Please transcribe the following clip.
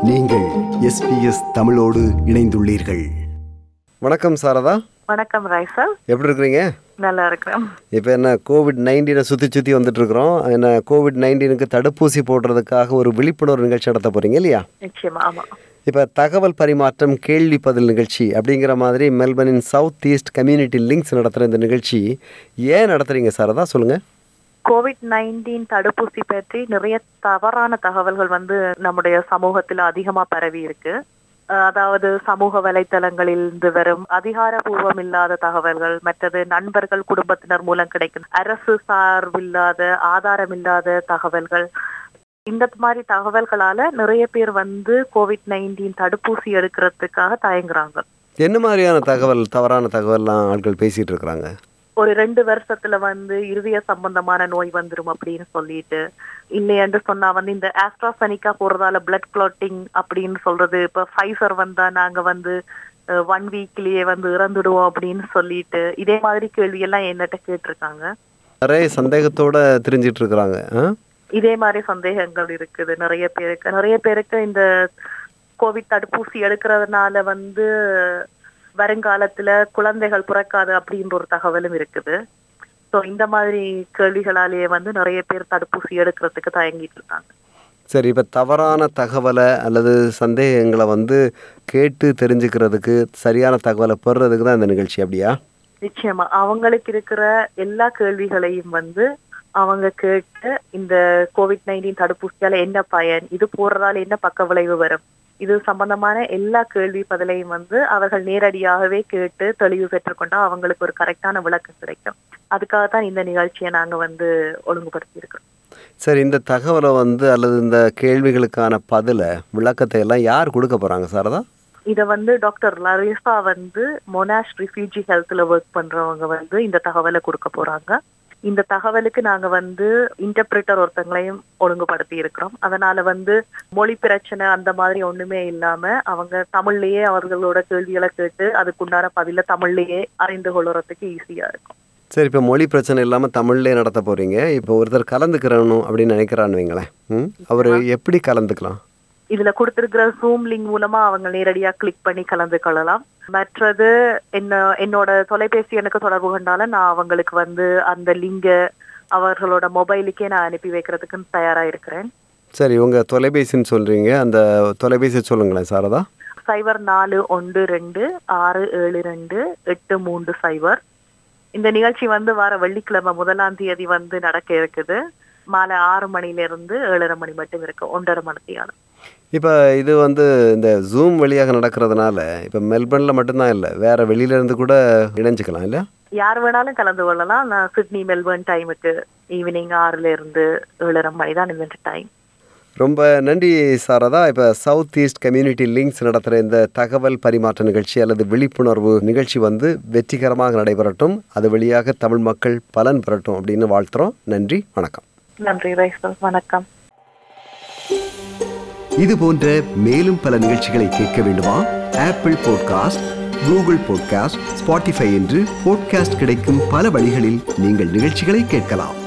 நீங்கள் எஸ்பிஎஸ் தமிழோடு இணைந்துள்ளீர்கள் வணக்கம் சாரதா வணக்கம் ரைசல் எப்படி இருக்கிறீங்க நல்லா இருக்கிறேன் இப்போ என்ன கோவிட் நைன்டீனை சுற்றி சுற்றி வந்துட்டு இருக்கிறோம் என்ன கோவிட் நைன்டீனுக்கு தடுப்பூசி போடுறதுக்காக ஒரு விழிப்புணர்வு நிகழ்ச்சி நடத்த போகிறீங்க இல்லையா நிச்சயமா ஆமா இப்போ தகவல் பரிமாற்றம் கேள்வி பதில் நிகழ்ச்சி அப்படிங்கிற மாதிரி மெல்பர்னின் சவுத் ஈஸ்ட் கம்யூனிட்டி லிங்க்ஸ் நடத்துகிற இந்த நிகழ்ச்சி ஏன் நடத்துகிறீங்க சாரதா சொல்லுங்கள் கோவிட் நைன்டீன் தடுப்பூசி பற்றி நிறைய தவறான தகவல்கள் வந்து நம்முடைய சமூகத்துல அதிகமா பரவி இருக்கு அஹ் அதாவது சமூக வலைத்தளங்களில் இருந்து வரும் அதிகாரபூர்வம் இல்லாத தகவல்கள் மற்றது நண்பர்கள் குடும்பத்தினர் மூலம் கிடைக்கும் அரசு சார்பில்லாத ஆதாரம் இல்லாத தகவல்கள் இந்த மாதிரி தகவல்களால நிறைய பேர் வந்து கோவிட் நைன்டீன் தடுப்பூசி எடுக்கிறதுக்காக தயங்குறாங்க என்ன மாதிரியான தகவல் தவறான தகவல்லாம் ஆட்கள் பேசிகிட்டு இருக்கிறாங்க ஒரு ரெண்டு வருஷத்துல வந்து இருதய சம்பந்தமான நோய் வந்துரும் அப்படின்னு சொல்லிட்டு இல்லையென்று சொன்னா வந்து இந்த ஆஸ்ட்ராசனிக்கா போறதால பிளட் கிளாட்டிங் அப்படின்னு சொல்றது இப்ப ஃபைசர் வந்தா நாங்க வந்து ஒன் வீக்லயே வந்து இறந்துடுவோம் அப்படின்னு சொல்லிட்டு இதே மாதிரி கேள்வி எல்லாம் என்னட்ட கேட்டிருக்காங்க நிறைய சந்தேகத்தோட தெரிஞ்சிட்டு இருக்கிறாங்க ஆ இதே மாதிரி சந்தேகங்கள் இருக்குது நிறைய பேருக்கு நிறைய பேருக்கு இந்த கோவிட் தடுப்பூசி எடுக்கிறதுனால வந்து வருங்காலத்துல குழந்தைகள் பிறக்காது அப்படின்ற ஒரு தகவலும் இருக்குது ஸோ இந்த மாதிரி கேள்விகளாலேயே வந்து நிறைய பேர் தடுப்பூசி எடுக்கிறதுக்கு தயங்கிட்டு இருக்காங்க சரி இப்போ தவறான தகவலை அல்லது சந்தேகங்களை வந்து கேட்டு தெரிஞ்சுக்கிறதுக்கு சரியான தகவலை பெறுறதுக்கு தான் இந்த நிகழ்ச்சி அப்படியா நிச்சயமா அவங்களுக்கு இருக்கிற எல்லா கேள்விகளையும் வந்து அவங்க கேட்டு இந்த கோவிட் நைன்டீன் தடுப்பூசியால என்ன பயன் இது போடுறதால என்ன பக்க விளைவு வரும் இது சம்பந்தமான எல்லா கேள்வி பதிலையும் வந்து அவர்கள் நேரடியாகவே கேட்டு தெளிவு பெற்றுக்கொண்டா அவங்களுக்கு ஒரு கரெக்டான விளக்கம் கிடைக்கும் அதுக்காக தான் இந்த நிகழ்ச்சியை நாங்க வந்து ஒழுங்குபடுத்தி இருக்கிறோம் சரி இந்த தகவலை வந்து அல்லது இந்த கேள்விகளுக்கான பதிலை விளக்கத்தை எல்லாம் யார் கொடுக்க போகிறாங்க சாரதா இத வந்து டாக்டர் லரிசா வந்து மொனாஷ் ரிஃப்யூஜி ஹெல்த்ல ஒர்க் பண்றவங்க வந்து இந்த தகவலை கொடுக்க போறாங்க இந்த தகவலுக்கு நாங்க வந்து இன்டர்பிரிட்டர் ஒருத்தங்களையும் ஒழுங்குபடுத்தி இருக்கிறோம் அதனால வந்து மொழி பிரச்சனை அந்த மாதிரி ஒண்ணுமே இல்லாம அவங்க தமிழ்லயே அவர்களோட கேள்விகளை கேட்டு அதுக்குண்டான பதில தமிழ்லயே அறிந்து கொள்றதுக்கு ஈஸியா இருக்கும் சரி இப்போ மொழி பிரச்சனை இல்லாமல் தமிழ்லேயே நடத்த போகிறீங்க இப்போ ஒருத்தர் கலந்துக்கிறணும் அப்படின்னு நினைக்கிறான்னு வைங்களேன் ம் அவர் எப்படி கலந்துக்கலாம் இதுல கொடுத்திருக்கிற ஜூம் லிங்க் மூலமா அவங்க நேரடியா கிளிக் பண்ணி கலந்து கொள்ளலாம் மற்றது என்ன என்னோட தொலைபேசி எனக்கு தொடர்பு கொண்டாலும் நான் அவங்களுக்கு வந்து அந்த லிங்க அவர்களோட மொபைலுக்கே நான் அனுப்பி வைக்கிறதுக்கு தயாரா இருக்கிறேன் சரி உங்கள் தொலைபேசின்னு சொல்கிறீங்க அந்த தொலைபேசி சொல்லுங்களேன் சாரதா சைபர் நாலு ஒன்று ரெண்டு ஆறு ஏழு ரெண்டு எட்டு மூன்று சைபர் இந்த நிகழ்ச்சி வந்து வர வெள்ளிக்கிழமை முதலாம் தேதி வந்து நடக்க இருக்குது மாலை ஆறு மணில இருந்து ஏழரை மணி மட்டும் இருக்கு ஒன்றரை மணி தியானம் இப்போ இது வந்து இந்த ஜூம் வழியாக நடக்கிறதுனால இப்போ மெல்பர்னில் மட்டும்தான் இல்லை வேறு வெளியிலேருந்து கூட இணைஞ்சிக்கலாம் இல்லையா யார் வேணாலும் கலந்து கொள்ளலாம் நான் சிட்னி மெல்பர்ன் டைமுக்கு ஈவினிங் ஆறுல இருந்து ஏழரை மணி தான் இந்த டைம் ரொம்ப நன்றி சாரதா இப்போ சவுத் ஈஸ்ட் கம்யூனிட்டி லிங்க்ஸ் நடத்துகிற இந்த தகவல் பரிமாற்ற நிகழ்ச்சி அல்லது விழிப்புணர்வு நிகழ்ச்சி வந்து வெற்றிகரமாக நடைபெறட்டும் அது வழியாக தமிழ் மக்கள் பலன் பெறட்டும் அப்படின்னு வாழ்த்துறோம் நன்றி வணக்கம் நன்றி ரைசல் வணக்கம் இது போன்ற மேலும் பல நிகழ்ச்சிகளை கேட்க வேண்டுமா Apple podcast Google podcast Spotify என்று பாட்காஸ்ட் கிடைக்கும் பல வழிகளில் நீங்கள் நிகழ்ச்சிகளை கேட்கலாம்